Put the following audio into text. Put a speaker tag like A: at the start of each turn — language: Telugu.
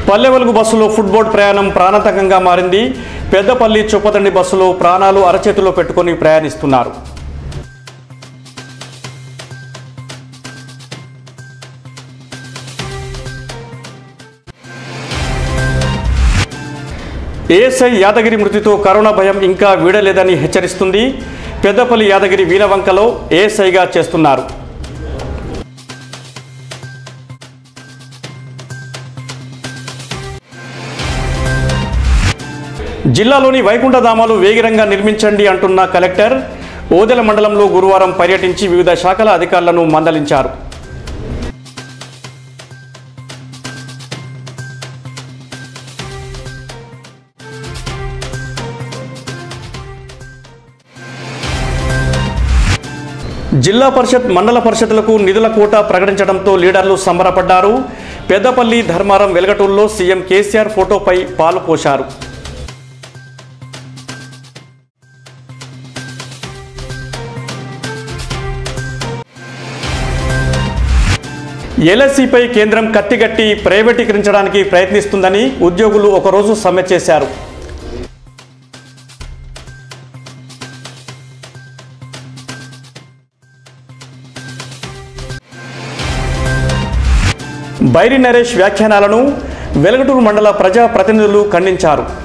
A: పల్లె వెలుగు బస్సులో ఫుట్బోట్ ప్రయాణం ప్రాణాంతకంగా మారింది పెద్దపల్లి చొప్పదండి బస్సులో ప్రాణాలు అరచేతిలో పెట్టుకొని ప్రయాణిస్తున్నారు ఏఎస్ఐ యాదగిరి మృతితో కరోనా భయం ఇంకా వీడలేదని హెచ్చరిస్తుంది పెద్దపల్లి యాదగిరి వీణవంకలో ఏఎస్ఐగా చేస్తున్నారు జిల్లాలోని వైకుంఠధామాలు వేగిరంగా నిర్మించండి అంటున్న కలెక్టర్ ఓదెల మండలంలో గురువారం పర్యటించి వివిధ శాఖల అధికారులను మందలించారు జిల్లా పరిషత్ మండల పరిషత్లకు నిధుల కోటా ప్రకటించడంతో లీడర్లు సంబరపడ్డారు పెద్దపల్లి ధర్మారం వెలగటూరులో సీఎం కేసీఆర్ ఫోటోపై పాలు పోశారు ఎల్ఎస్సిపై కేంద్రం కత్తిగట్టి ప్రైవేటీకరించడానికి ప్రయత్నిస్తుందని ఉద్యోగులు ఒకరోజు సమ్మె చేశారు బైరి నరేష్ వ్యాఖ్యానాలను వెలగటూరు మండల ప్రజా ప్రతినిధులు ఖండించారు